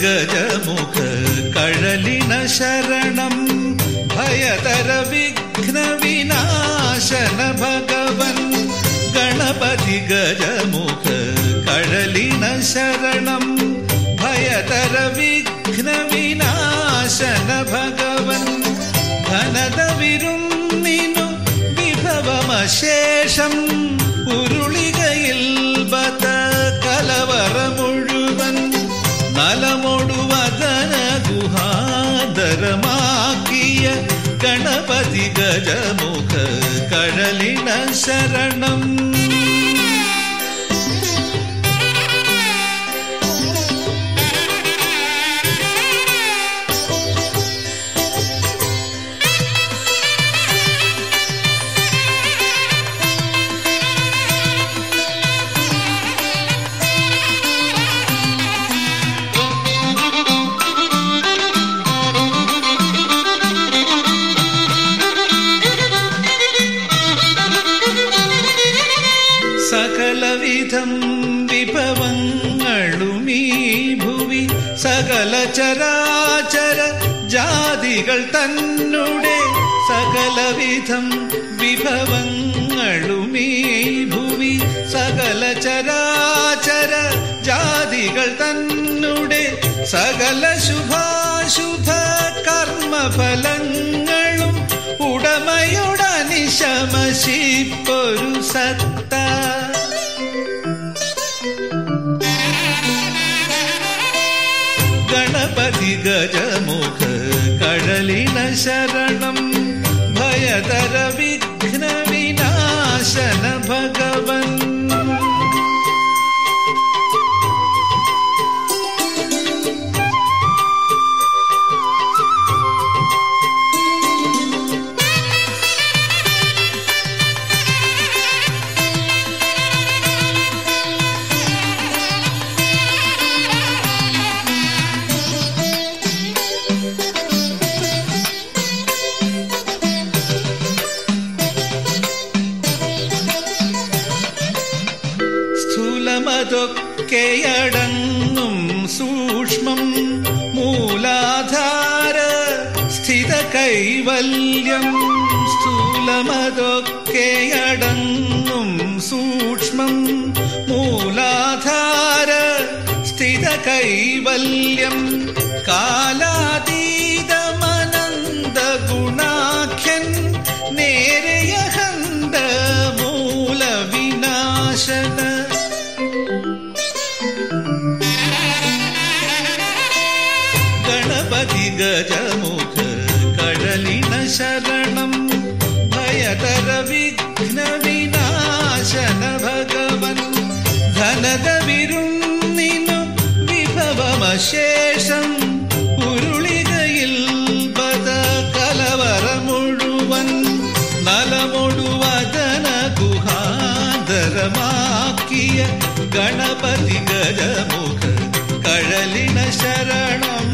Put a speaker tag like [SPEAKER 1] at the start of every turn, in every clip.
[SPEAKER 1] ഗജമുഖ കഴലിന ശരണം ഭയതര വിഘ്ന വിനാശന ഭഗവൻ ഗണപതി ഗജമുഖ കഴലിന ശരണം ഭയതര വിഘ്ന വിനാശന ഭഗവൻ ഘനത വിരുന്നിനു വിഭവമശേഷം ഉരുളികയിൽ ബത കലവറ മുഴുവൻ നലമൊടുവദന ഗുഹാദരമാക്കിയ ഗണപതി ഗജമുഖ കഴലിന ശരണം സകലവിധം വിഭവങ്ങളുമീ ഭുവി സകല ചരാചര ജാതികൾ തന്നുടെ സകലവിധം വിഭവങ്ങളുമീ ഭുവി സകല ചരാചര ജാതികൾ തന്നുടെ സകല ശുഭാശുഭ കർമ്മഫലങ്ങളും ഉടമയോടനിശമശിപ്പൊരു സത്ത ഗണപതി ഗജമുഖ കഴലിന ശരണം ഭയതര വിഘ്ന വിനാശന ഭഗവൻ സ്ഥൂലമതൊക്കെയടങ്ങും സൂക്ഷ്മം മൂലാധാര സ്ഥിത കൈവല്യം സ്ഥൂലമതൊക്കെയടങ്ങും സൂക്ഷ്മം മൂലാധാര സ്ഥിത കൈവല്യം കാലാതീതമനന്ത ഗുണാഖ്യൻ നേരയഹന്ത മൂലവിനാശന ഗണപതി ഗജമുഖ കഴലിന ശരണം ഭയതര വിഘ്ന വിനാശന ഭഗവൻ ധനത വിരുന്നിനു വിഭവമശേഷം ഉരുളികയിൽ ബത കലവറ മുഴുവൻ നലമൊടുവദന ഗുഹാദരമാക്കിയ ഗണപതി ഗജമുഖ കഴലിന ശരണം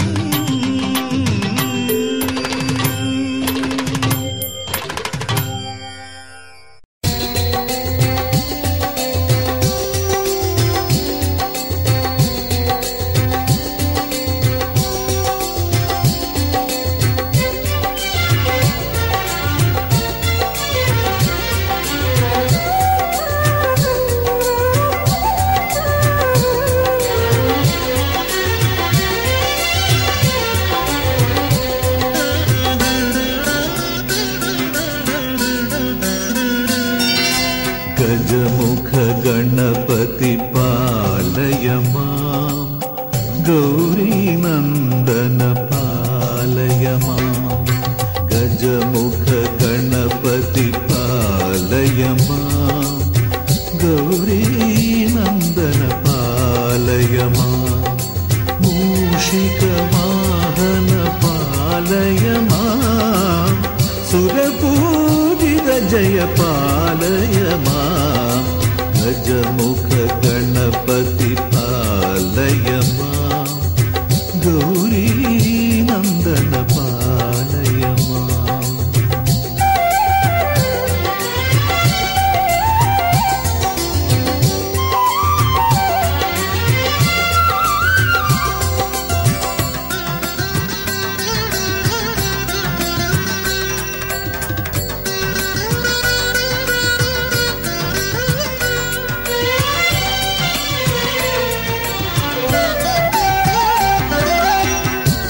[SPEAKER 2] ഗജമുഖ ഗണപതി പാലയ മാം ഗൗരീ നന്ദന പാലയ മാം ഗജമുഖ ഗണപതി പാലയ മാം ഗൗരീ നന്ദന പാലയ മാം മൂഷിക വാഹന പാലയ മാം സുരപൂജിത ജയ പാലയ മാം ഗജമുഖ ഗണപതി പാലയ മാം ഗൗരീ നന്ദന പാലയ മാം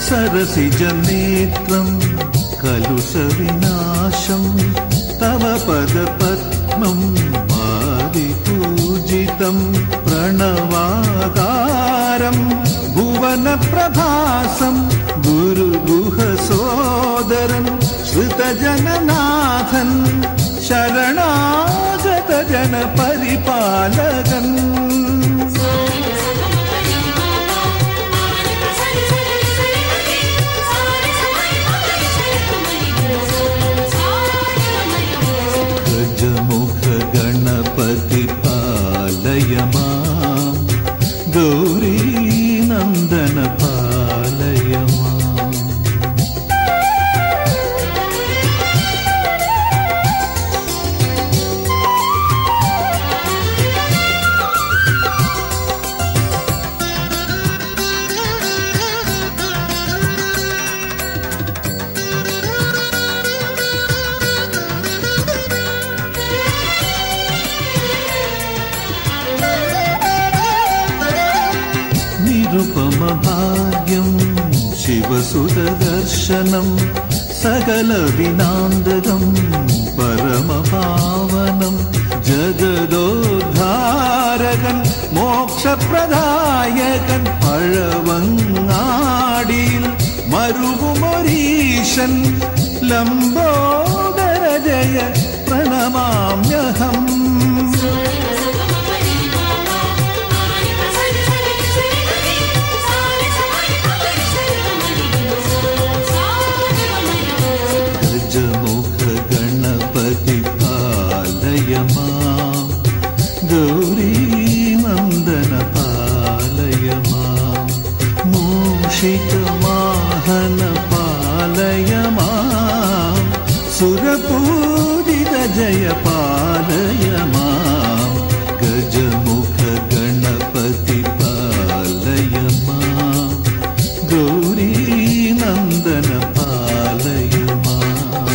[SPEAKER 2] സരസിജ നേത്രം കലുഷവിനാശം തവ പദപത്മം ആദിപൂജിതം പ്രണവാകാരം ഭുവനപ്രഭാസം ഗുരുഗുഹസോദരൻ ശ്രുതജനനാഥൻ ശരണാഗതജന പരിപാലകൻ ഗജമുഖ ഗണപതി പാലയ മാം ഗൗരീ നന്ദന പാലയ മാം നിരുപമഭാഗ്യം ശിവസുതദർശനം സകലവിനാന്തകം പരമപാവനം ജഗദോദ്ധാരകൻ മോക്ഷപ്രദായകൻ പഴവങ്ങാടിയിൽ മരുവുമൊരീശൻ ലംബോദര ജയ പ്രണമാമ്യഹം ഗജമുഖ ഗണപതി പാലയ മാം ഗൗരീ നന്ദന പാലയ മാം മൂഷിക വാഹന പാലയ മാം സുരപൂജിത ജയ പാലയ മാം ഗജമുഖ ഗണപതി പാലയ മാം ഗൗരീ നന്ദന പാലയ മാം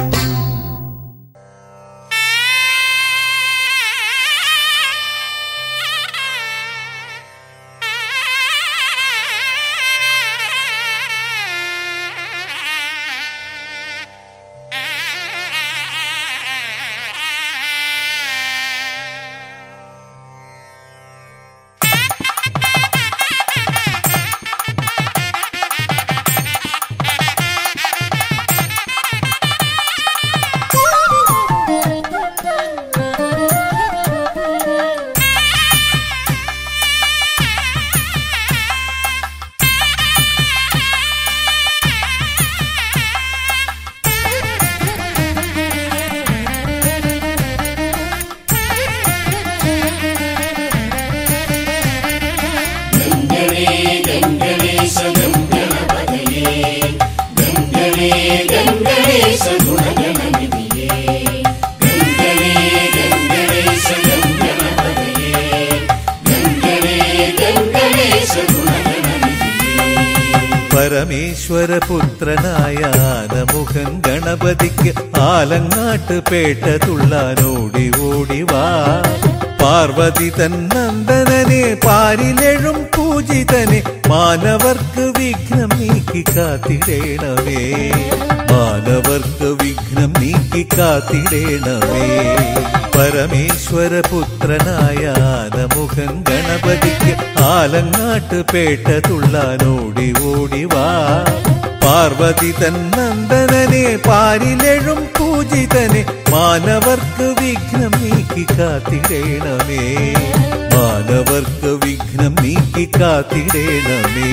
[SPEAKER 2] പരമേശ്വരപുത്രനായ ആനമുഖൻ ഗണപതിക്ക് ആലങ്ങാട്ട് പേട്ട തുള്ളാനോടി ഓടി വാ പാർവതി തന്നന്ദനനെ പാരിലെഴും പൂജിതനെ മാനവർക്ക് വിഘ്നം നീക്കി കാത്തിടേണമേ മാനവർക്ക് വിഘ്നം നീക്കി കാത്തിടേണമേ പരമേശ്വര പുത്രനായ ആനമുഖൻ ഗണപതിക്ക് ആലങ്ങാട്ട് പേട്ട തുള്ളാനോടി ഓടി വാ പാർവതി തന്നന്ദനനെ പാരിലെഴും പൂജിതനെ മാനവർക്ക് വിഘ്നം നീക്കി കാത്തിടേണമേ മാനവർക്ക് വിഘ്നം നീക്കി കാത്തിടേണമേ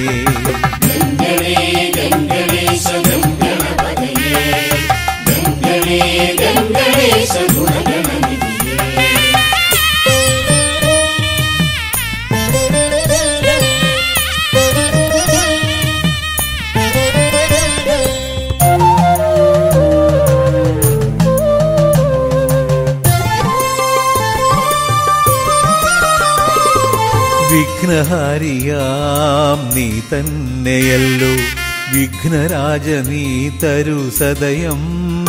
[SPEAKER 2] വിഘ്നഹാരിയാം നീ തന്നെയല്ലോ വിഘ്നരാജ നീ തരു സദയം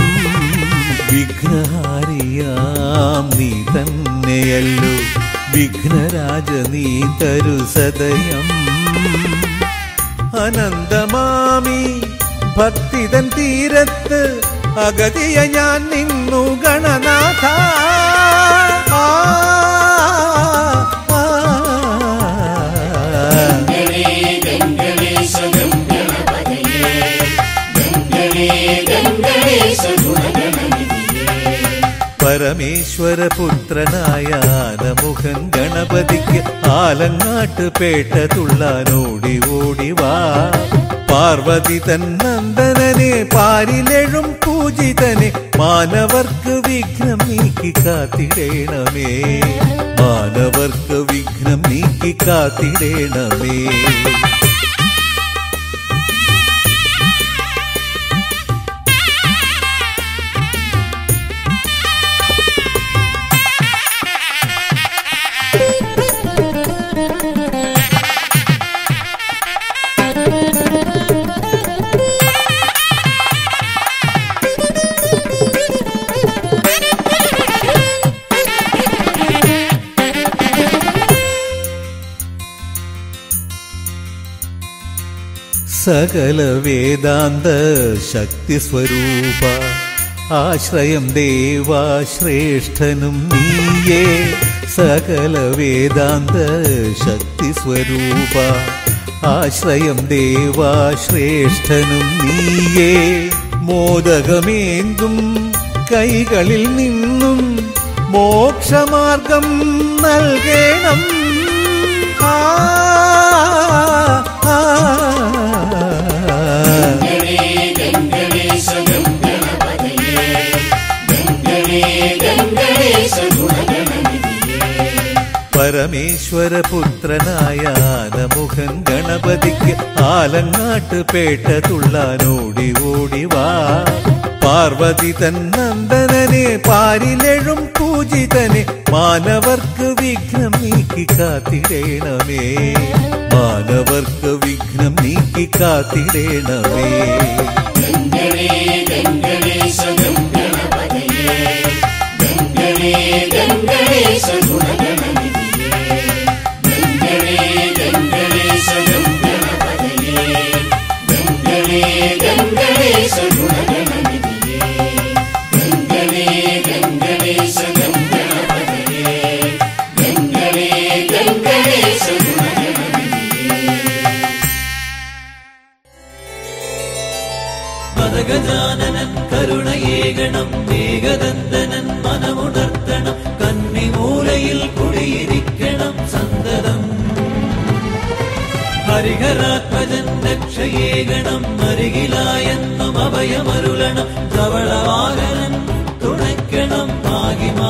[SPEAKER 2] വിഘ്നഹാരിയാം നീ തന്നെയല്ലോ വിഘ്നരാജ നീ തരു സദയം അനന്തമാമി ഭക്തിതൻ തീരത്ത് അഗതിയ ഞാൻ നിന്നു ഗണനാഥ ആ, ആ, ആ. പരമേശ്വര പുത്രനായ ആനമുഖൻ ഗണപതിക്ക് ആലങ്ങാട്ട് പേട്ട തുള്ളാനോടി ഓടി വാ പാർവതി തൻ നന്ദനനെ പാരിലെഴും പൂജിതനെ മാനവർക്ക് വിഘ്നം നീക്കി കാത്തിടേണമേ മാനവർക്ക് വിഘ്നം നീക്കി കാത്തിടേണമേ സകല വേദാന്ത ശക്തി സ്വരൂപ ആശ്രയം ദേവാശ്രേഷ്ഠനും നീയേ സകല വേദാന്ത ശക്തി സ്വരൂപ ആശ്രയം ദേവാശ്രേഷ്ഠനും നീയേ മോദകമേന്തും കൈകളിൽ നിന്നും മോക്ഷമാർഗം നൽകണം ആ ആ, പരമേശ്വര പുത്രനായ ആനമുഖൻ ഗണപതിക്ക് ആലങ്ങാട്ട് പേട്ട തുള്ളാനോടി ഓടി വാ പാർവതി തൻ നന്ദനനെ പാരിലെഴും പൂജിതനെ മാനവർക്ക് വിഘ്നം നീക്കി കാത്തിടേണമേ മാനവർക്ക് വിഘ്നം നീക്കി കാത്തിടേണമേ
[SPEAKER 3] പദഗജാനനൻ കരുണയേകണം ഏകദന്തനൻ മനമുണർത്തണം കന്നിമൂലയിൽ കുടിയിരിക്കണം സന്തതം ഹരിഹരാത്മജൻ രക്ഷയേകണം അരികിലായെന്നും അഭയമരുളണം ധവളവാഹനൻ തുണയ്ക്കണം ഭാഗിമാ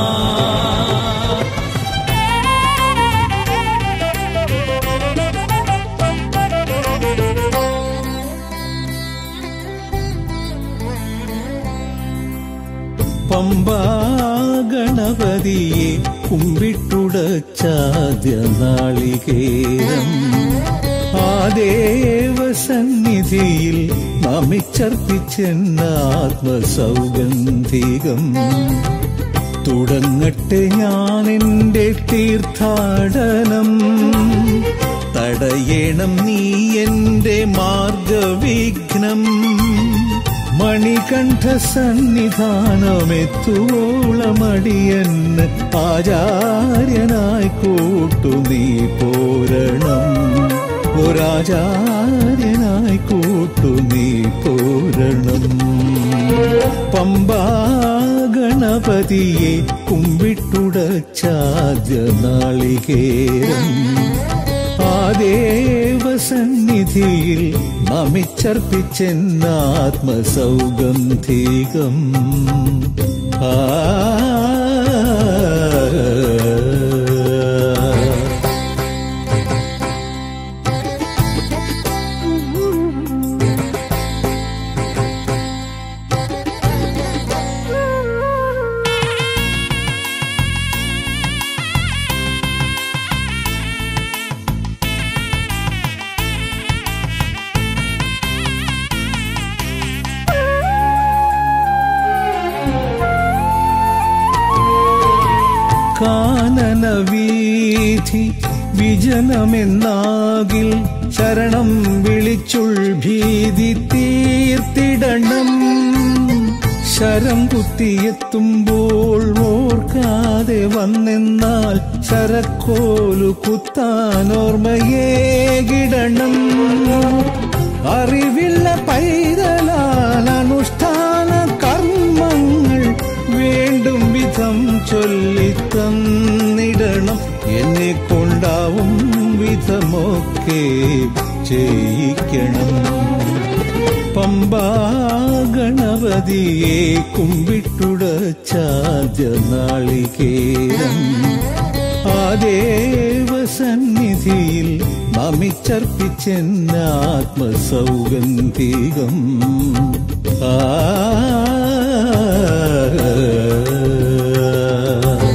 [SPEAKER 2] പമ്പാ ഗണപതിയെ കുമ്പിട്ടുടച്ചാദ്യ നാളികേരം ആ ദേവസന്നിധിയിൽ നമിച്ചർപ്പിച്ചെന്നാത്മസൗഗന്ധികം തുടങ്ങട്ടെ ഞാൻ എൻ്റെ തീർത്ഥാടനം തടയണം നീ എൻ്റെ മാർഗവിഘ്നം മണികണ്ഠ സന്നിധാനമെത്തുവോളമടിയന് ആചാര്യനായി കൂട്ടു നീ പോരണം ഒരാചാര്യനായി കൂട്ടു നീ പോരണം പമ്പാ ഗണപതിയെ കുമ്പിട്ടുടച്ചാദ്യ നാളികേരം ആ ദേവസന്നിധിയിൽ നമിച്ചർപ്പിച്ചെന്നാത്മസൗഗന്ധികം ആ കാനനവീഥി വിജനമെന്നാകിൽ ശരണം വിളിച്ചുൾ ഭീതി തീർത്തിടണം ശരം കുത്തിയെത്തുമ്പോൾ ഓർക്കാതെ വന്നെന്നാൽ ശരക്കോലു കുത്താനോർമ്മയേകിടണം അറിവില്ല പൈതലാൽ അനുഷ്ഠാന കർമ്മങ്ങൾ വേണ്ടും വിധം ചൊല്ലിത്തന്നിടണം എന്നെ കൊണ്ടാവും വിധമൊക്കെ ചെയ്യിക്കണം പമ്പാ ഗണപതിയെ കുമ്പിട്ടുടച്ചാദ്യ നാളികേരം ആ ദേവസന്നിധിയിൽ നമിച്ചർപ്പിച്ചെന്നാത്മസൗഗന്ധികം ആ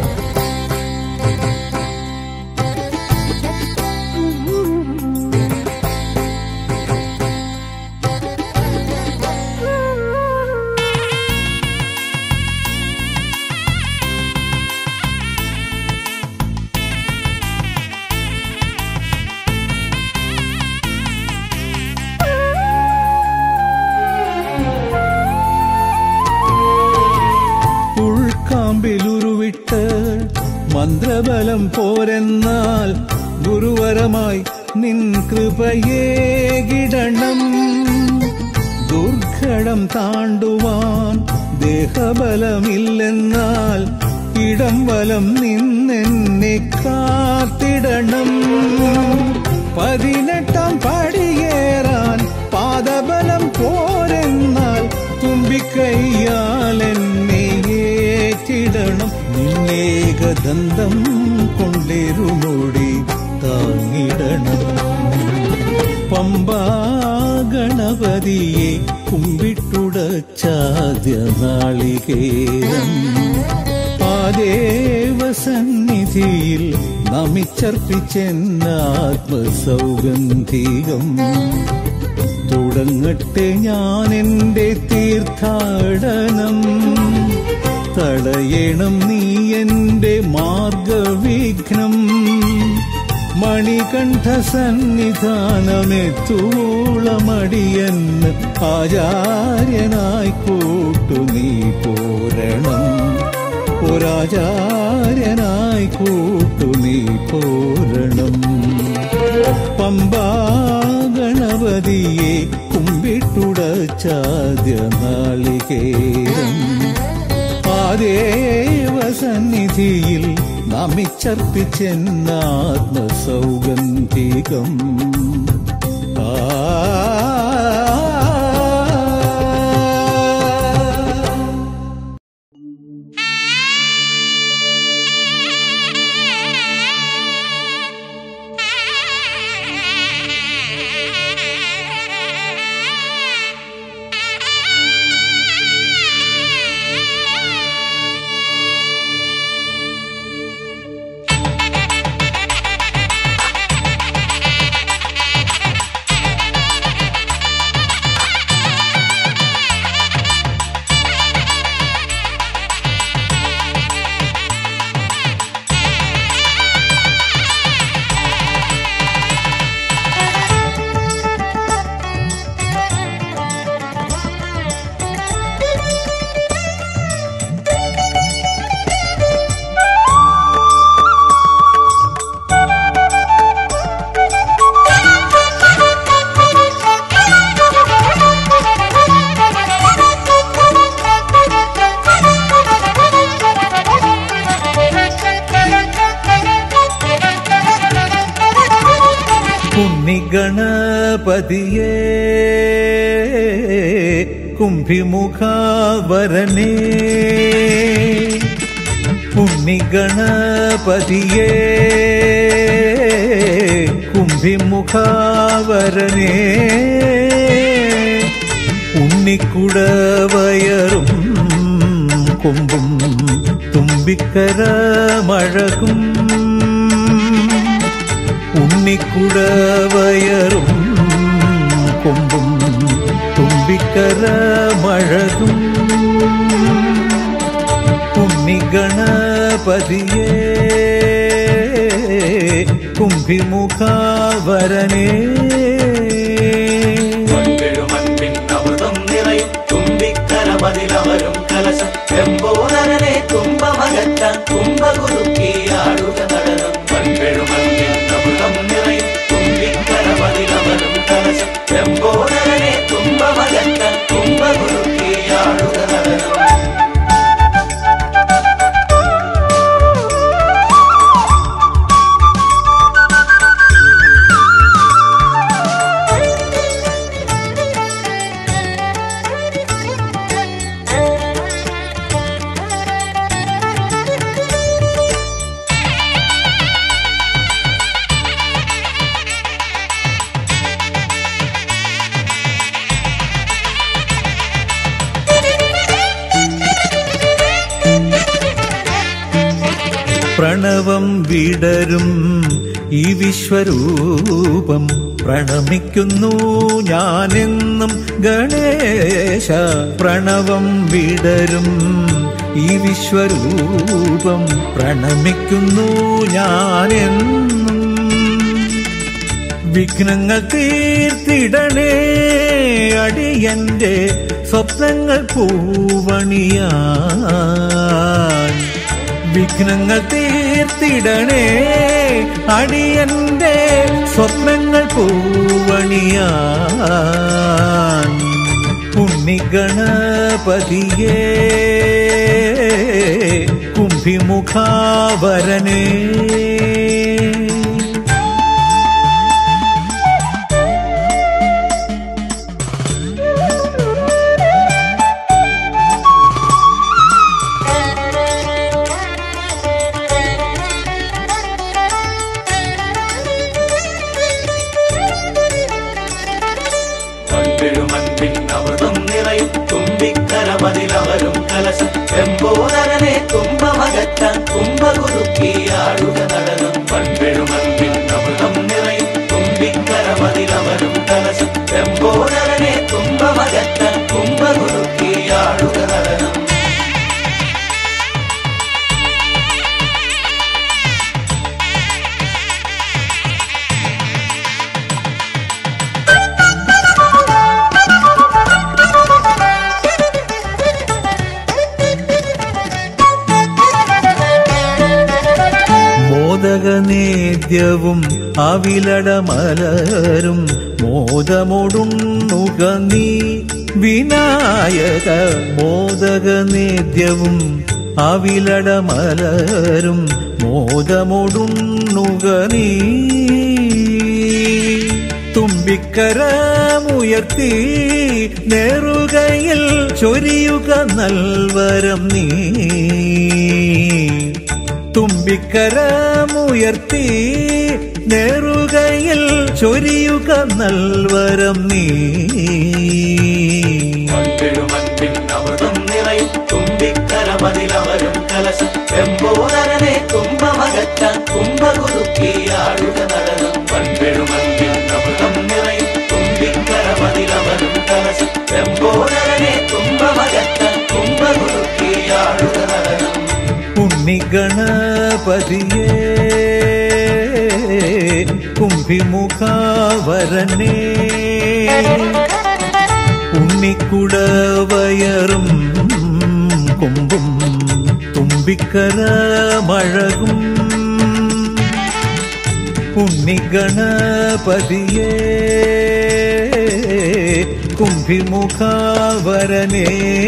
[SPEAKER 2] ഉൾക്കാമ്പിലുരുവിട്ട് മന്ത്രബലം പോരെന്നാൽ ഗുരുവരമായി നിൻ കൃപയേകിടണം ദുർഘടം താണ്ടുവാൻ ദേഹബലമില്ലെന്നാൽ ഇടം വലം നിന്നെന്നെ കാത്തിടണം പതിനെട്ടാം പടിയേറാൻ പാദബലം പോരെന്നാൽ തുമ്പിക്കൈയാൽ എന്നെ ഏറ്റിടണം നിന്നേകദന്തം കൊണ്ടിരുമുടി താങ്ങിടണം പമ്പാ ഗണപതിയെ കുമ്പിട്ടുടച്ചാദ്യ നാളികേരം ആ ദേവസന്നിധിയിൽ നമിച്ചർപ്പിച്ചെന്നാത്മസൗഗന്ധികം തുടങ്ങട്ടെ ഞാൻ എൻ്റെ തീർത്ഥാടനം തടയണം നീ എൻ്റെ മാർഗവിഘ്നം മണികണ്ഠ സന്നിധാനമെത്തൂളമടിയെന്ന് ആചാര്യനായി കൂട്ടു നീ പോരണം ഒരാചാര്യനായി കൂട്ടു നീ പോരണം പമ്പാ ഗണപതിയെ കുമ്പിട്ടുടച്ചാദ്യ നാളികേരം ആ ദേവസന്നിധിയിൽ നമിച്ചർപ്പിച്ചെന്നാത്മസൗഗന്ധികം ആ കുന്നിഗണപതിയേ കുംഭിമുഖാവരനേ കുന്നിഗണപതിയേ കുംഭിമുഖാവരനേ ഉണ്ണിക്കുടവയറും കൊമ്പും തുമ്പിക്കരമഴകും ഉണ്ണിക്കുടവയറും കൊമ്പും തുമ്പിക്കരമഴകും ഉണ്ണിഗണപതിയേ കുംഭിമുഖാവരനേ
[SPEAKER 3] പൊൻപിഴുമൻപിൻ അമൃതം നിറയും തുമ്പിക്കരമതിലവരും കലശം എമ്പോധരനെ തുമ്പമകറ്റാൻ കുംഭകുറുക്കിയാടുക നടനം പൊൻപിഴുമൻപിൻ അമൃതം നിറയും തുമ്പിക്കരമതിലവരും കലശം എമ്പോധരനെ തുമ്പമകറ്റാൻ കുംഭകുറുക്കിയാടുക നടനം
[SPEAKER 2] പ്രണവം വിടരും ഈ വിശ്വരൂപം പ്രണമിക്കുന്നു ഞാനെന്നും ഗണേശ പ്രണവം വിടരും ഈ വിശ്വരൂപം പ്രണമിക്കുന്നു ഞാനെന്നും വിഘ്നങ്ങൾ തീർത്തിടണേ അടിയന്റെ സ്വപ്നങ്ങൾ പൂവണിയാൻ വിഘ്നങ്ങൾ തീർത്തിടണേ അടിയന്റെ സ്വപ്നങ്ങൾ പൂവണിയാൻ ഉണ്ണിഗണപതിയേ കുംഭിമുഖാവരനേ
[SPEAKER 3] പൊൻപിഴുമൻപിൻ അമൃതം നിറയും തുമ്പിക്കരമതിലവരും കലശം എമ്പോധരനെ തുമ്പമകറ്റാൻ കുംഭകുറുക്കിയാടുക നടനം പൊൻപിഴുമൻപിൻ അമൃതം നിറയും തുമ്പിക്കരമതിലവരും കലശം എമ്പോധരനെ തുമ്പമകറ്റാൻ കുംഭകുറുക്കിയാടുക നടനം
[SPEAKER 2] മോദകനേദ്യവും അവിലടമലരും മോദമൊടുണ്ണുക നീ വിനായക മോദകനേദ്യവും അവിലടമലരും മോദമൊടുണ്ണുക നീ തുമ്പിക്കരമുയർത്തി നേറുകയിൽ ചൊരിയുക നൽവരം നീ തുമ്പിക്കരമുയർത്തി നേറുകയിൽ ചൊരിയുക നൽവരം നീ
[SPEAKER 3] പൊൻപിഴുമൻപിൻ അമൃതം നിറയും തുമ്പിക്കരമതിലവരും കലശം എമ്പോധരനെ തുമ്പമകറ്റാൻ കുംഭകുറുക്കിയാടുക നടനം പൊൻപിഴുമൻപിൻ അമൃതം നിറയും തുമ്പിക്കരമതിലവരും കലശം എമ്പോധരനെ തുമ്പമകറ്റാൻ കുംഭകുറുക്കിയാടുക നടനം
[SPEAKER 2] ഉണ്ണിഗണപതിയേ കുംഭിമുഖാവരനേ ഉണ്ണിക്കുടവയറും കൊമ്പും തുമ്പിക്കരമഴകും ഉണ്ണിഗണപതിയേ കുംഭിമുഖാവരനേ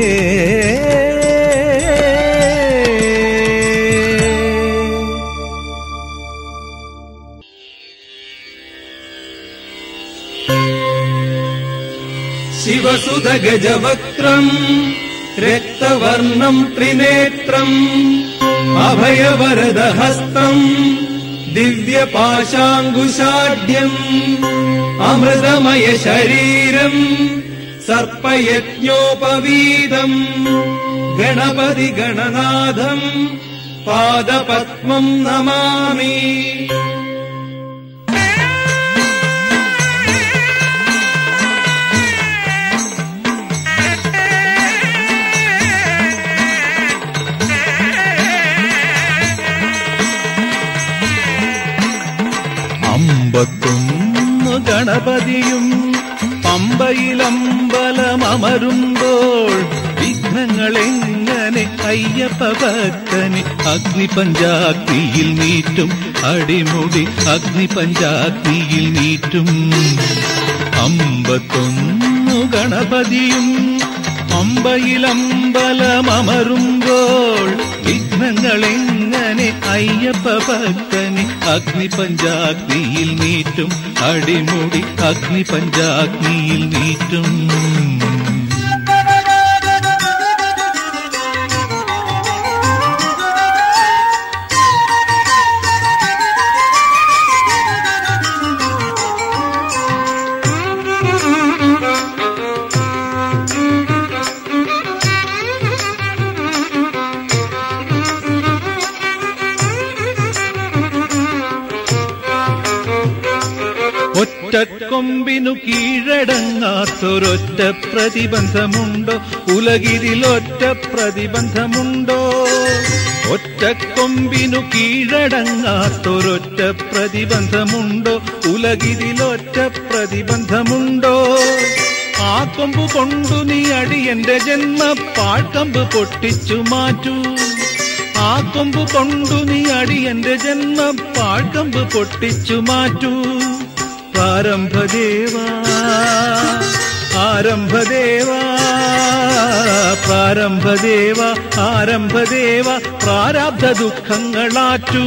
[SPEAKER 4] ശിവസുത ഗജവക്രം രക്തവർണം ത്രിനേത്രം അഭയവരദഹസ്തം ദിവ്യപാശാങ്കുശാഢ്യം അമൃതമയ ശരീരം സർപ്പയജ്ഞോപവീതം ഗണപതി ഗണനാഥം പാദപത്മം നമാമി
[SPEAKER 1] അമ്പത്തൊന്നു ഗണപതിയും പമ്പയിലമ്പലമരുമ്പോൾ വിഘ്നങ്ങൾ എങ്ങനെ അയ്യപ്പ ഭക്തന് അഗ്നിപഞ്ചാഗ്നിയിൽ നീറ്റും അടിമുടി അഗ്നിപഞ്ചാഗ്നിയിൽ നീറ്റും അമ്പത്തൊന്നു ഗണപതിയും അമ്പയിലമ്പലമരുമ്പോൾ വിഘ്നങ്ങൾ എങ്ങനെ അയ്യപ്പ ഭക്തന് അഗ്നിപഞ്ചാഗ്നിയിൽ നീറ്റും അടിമുടി അഗ്നിപഞ്ചാഗ്നിയിൽ നീറ്റും ഒറ്റക്കൊമ്പിനു കീഴടങ്ങാത്തൊരൊറ്റ പ്രതിബന്ധമുണ്ടോ ഉലകിരിലൊറ്റ പ്രതിബന്ധമുണ്ടോ ഒറ്റക്കൊമ്പിനു കീഴടങ്ങാത്തൊരൊറ്റ പ്രതിബന്ധമുണ്ടോ ഉലകിരിലൊറ്റ പ്രതിബന്ധമുണ്ടോ ആ കൊമ്പ് കൊണ്ടു നീ അടിയന്റെ ജന്മ പാഴ്ക്കമ്പ് പൊട്ടിച്ചു മാറ്റൂ ആ കൊമ്പ് കൊണ്ടു നീ അടിയന്റെ ജന്മ പാഴ്ക്കമ്പ് പൊട്ടിച്ചു മാറ്റൂ പ്രാരംഭദേവാ ആരംഭദേവാ പ്രാരംഭദേവ ആരംഭദേവ പ്രാരാബ്ധ ദുഃഖങ്ങളാറ്റൂ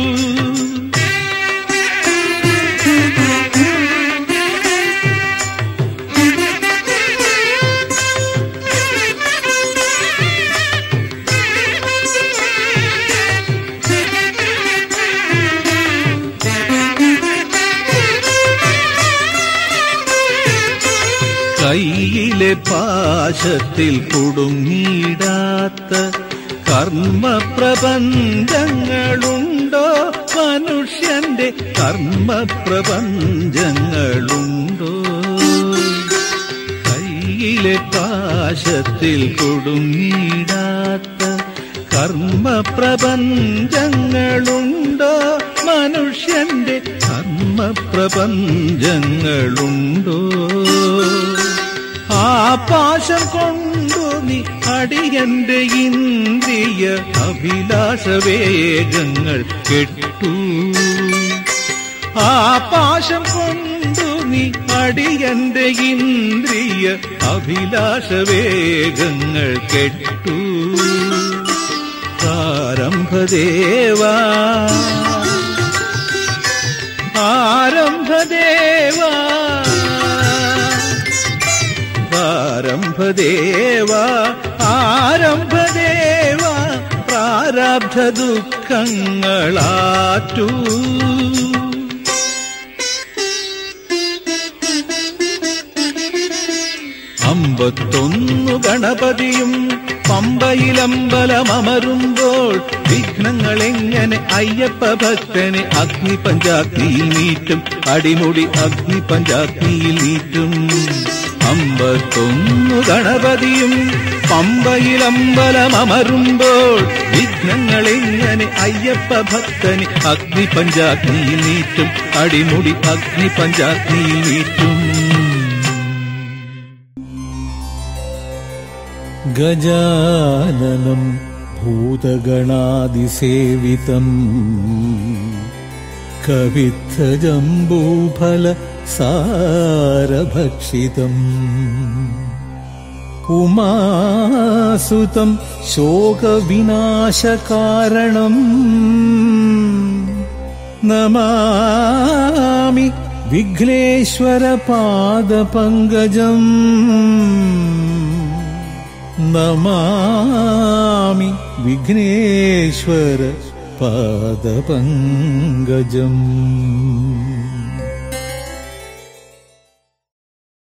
[SPEAKER 1] കയ്യിലെ പാശത്തിൽ കുടുങ്ങിയിടാത്ത കർമ്മപ്രപഞ്ചങ്ങളുണ്ടോ മനുഷ്യന്റെ കർമ്മപ്രപഞ്ചങ്ങളുണ്ടോ കയ്യിലെ പാശത്തിൽ കുടുങ്ങിയിടാത്ത കർമ്മപ്രപഞ്ചങ്ങളുണ്ടോ മനുഷ്യന്റെ കർമ്മപ്രപഞ്ചങ്ങളുണ്ടോ ആ പാശം കൊണ്ടു നീ അടിയന്റെ ഇന്ദ്രിയ അഭിലാഷവേഗങ്ങൾ കെട്ടു ആ പാശം കൊണ്ടു നീ അടിയന്റെ ഇന്ദ്രിയ അഭിലാഷവേഗങ്ങൾ കെട്ടു ആരംഭദേവാ ആരംഭദേവാ ആരംഭദേവ ആരംഭദേവ പ്രാരബ്ധ ദുഃഖങ്ങളാറ്റൂ അമ്പത്തൊന്നു ഗണപതിയും പമ്പയിലമ്പലമരുമ്പോൾ വിഘ്നങ്ങൾ എങ്ങനെ അയ്യപ്പ ഭക്തന് അഗ്നി പഞ്ചാഗ്നിയിൽ നീറ്റും അടിമുടി അഗ്നി പഞ്ചാഗ്നിയിൽ നീറ്റും അമ്പത്തൊന്നു ഗണപതിയും പമ്പയിലമ്പലമരുമ്പോൾ വിഘ്നങ്ങൾ എങ്ങനെ അയ്യപ്പ ഭക്തന് അഗ്നി പഞ്ചാഗ്നിയിൽ നീറ്റും അടിമുടി അഗ്നി പഞ്ചാഗ്നിയിൽ നീറ്റും
[SPEAKER 2] गजाननं भूतगणादिसेवितम् कवित्थजम्बूफलसारभक्षितम् उमासुतं शोकविनाशकारणम् नमामि विघ्नेश्वरपादपङ्कजम् नमामि विघ्नेश्वर पादपङ्कजम्